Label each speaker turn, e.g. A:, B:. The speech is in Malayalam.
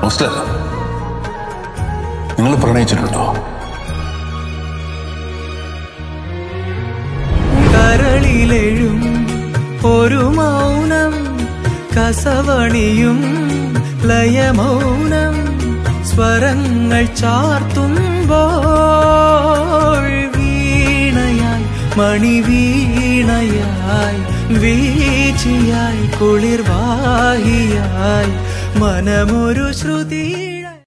A: മുസ്ലർ നിങ്ങൾ പ്രണയിച്ചിട്ടുണ്ടോ
B: കരളിലെഴും ഒരു മൗനം കസവണിയും ലയമൗനം സ്വരങ്ങൾ ചാർത്തുമ്പോൾ വീണയായി മണിവീണയായി വീച്ചിയായി കുളിർവാഹിയായി മനമൊരു ശ്രുതി